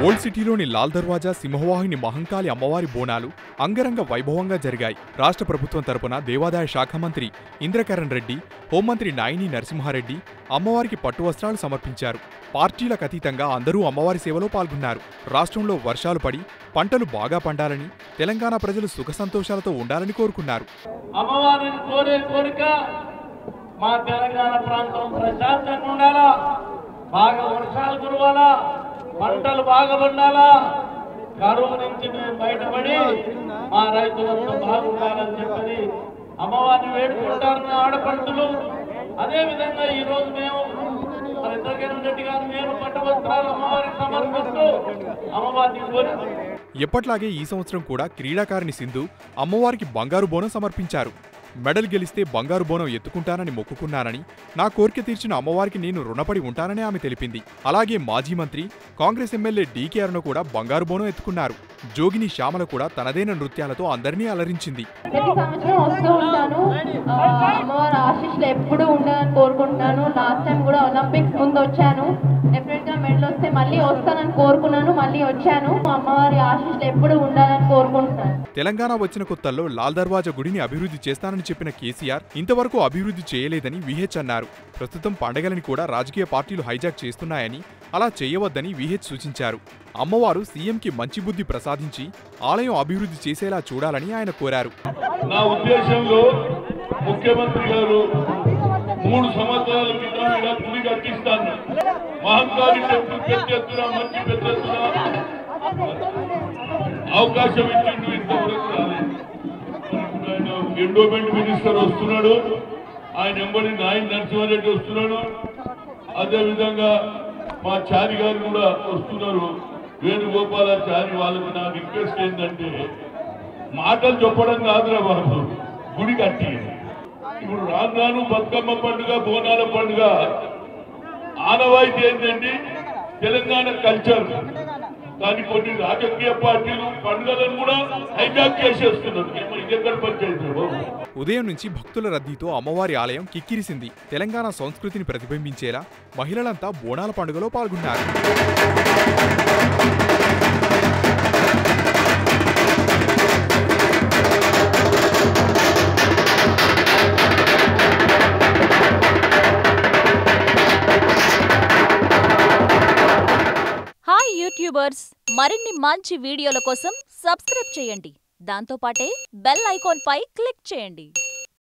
old సిటీలోని లాల్ దర్వాజా సింహవాహిని మహంకాళి అమ్మవారి బోనాలు అంగరంగ వైభవంగా జరిగాయి రాష్ట్ర ప్రభుత్వం తరపున దేవాదాయ శాఖ మంత్రి ఇంద్రకరణ్ రెడ్డి హోంమంత్రి నాయిని నరసింహారెడ్డి అమ్మవారికి పట్టు వస్త్రాలు సమర్పించారు పార్టీలకు అతీతంగా అందరూ అమ్మవారి సేవలో పాల్గొన్నారు రాష్ట్రంలో వర్షాలు పడి పంటలు బాగా పండాలని తెలంగాణ ప్రజలు సుఖ సంతోషాలతో ఉండాలని కోరుకున్నారు అమ్మవారిని కోరే కోరిక మా తెలంగాణ ప్రాంతం ప్రశాంతంగా ఉండాలా బాగా వర్షాలు కురవాలా పంటలు బాగా పండాలా కరువు నుంచి మేము బయటపడి మా రైతులంతా బాగుండాలని చెప్పని అమ్మవారిని వేడుకుంటారు ఆడపడుతులు అదే విధంగా ఈ రోజు మేము మరి ఇంద్రకిరణ్ రెడ్డి గారు నేను పట్టు వస్త్రాలు అమ్మవారికి సమర్పిస్తూ అమ్మవారిని కోరి ఎప్పట్లాగే ఈ సంవత్సరం కూడా క్రీడాకారిణి సింధు అమ్మవారికి బంగారు బోనం సమర్పించారు మెడల్ గెలిస్తే బంగారు బోనం ఎత్తుకుంటానని మొక్కుకున్నానని నా కోరిక తీర్చిన అమ్మవారికి నేను రుణపడి ఉంటానని ఆమె తెలిపింది అలాగే మాజీ మంత్రి కాంగ్రెస్ ఎమ్మెల్యే డీకే అరుణ కూడా బంగారు బోనం ఎత్తుకున్నారు జోగిని శ్యామల కూడా తనదైన నృత్యాలతో అందరినీ అలరించింది ప్రతి సంవత్సరం వస్తూ ఉంటాను ఆ, అమ్మవారి ఆశీస్సులు ఎప్పుడూ ఉండాలని కోరుకుంటున్నాను లాస్ట్ టైం కూడా ఒలింపిక్స్ ముందు వచ్చాను డెఫినెట్ గా మెడల్ వస్తే మళ్ళీ వస్తానని కోరుకున్నాను మళ్ళీ వచ్చాను అమ్మవారి ఆశీస్సులు ఎప్పుడూ ఉండాలని కోరుకుంటున్నాను తెలంగాణ వచ్చిన కొత్తల్లో లాల్ దర్వాజా గుడిని అభివృద్ధి చేస్తానని చెప్పిన కేసీఆర్ ఇంతవరకు అభివృద్ధి చేయలేదని విహెచ్ అన్నారు ప్రస్తుతం పండగలని కూడా రాజకీయ పార్టీలు హైజాక్ చేస్తున్నాయని అలా చేయవద్దని విహెచ్ సూచించారు అమ్మవారు సీఎంకి మంచి బుద్ధి ప్రసాదించి ఆలయం అభివృద్ధి చేసేలా చూడాలని ఆయన కోరారు నా ఉద్దేశంలో ముఖ్యమంత్రి గారు మూడు సంవత్సరాల క్రితం ఇలా గుడి కట్టిస్తాను మహంకాళి టెంపుల్ పెద్ద ఎత్తున మంచి పెద్ద ఎత్తున అవకాశం ఇచ్చిండు ఇంతవరకు రాలేదు ఇప్పుడు ఆయన ఎండోమెంట్ మినిస్టర్ వస్తున్నాడు ఆయన ఎంబడి నాయన్ నరసింహారెడ్డి వస్తున్నాడు అదేవిధంగా మా చారి గారు కూడా వస్తున్నారు వేణుగోపాలాచారి వాళ్ళకి నా రిక్వెస్ట్ ఏంటంటే మాటలు చెప్పడం కాదురా బాబు గుడి కట్టి ఇప్పుడు రాను రాను బతుకమ్మ పండుగ బోనాల పండుగ ఆనవాయితీ ఏంటండి తెలంగాణ కల్చర్ కానీ కొన్ని రాజకీయ పార్టీలు పండుగలను కూడా హైజాక్ చేసేస్తున్నారు ఏమో ఇదెక్కడ పంచాయతీ బాబు ఉదయం నుంచి భక్తుల రద్దీతో అమ్మవారి ఆలయం కిక్కిరిసింది తెలంగాణ సంస్కృతిని ప్రతిబింబించేలా మహిళలంతా బోనాల పండుగలో పాల్గొన్నారు హాయ్ యూట్యూబర్స్ మరిన్ని మంచి వీడియోల కోసం సబ్స్క్రైబ్ చేయండి దాంతోపాటే బెల్ ఐకాన్ పై క్లిక్ చేయండి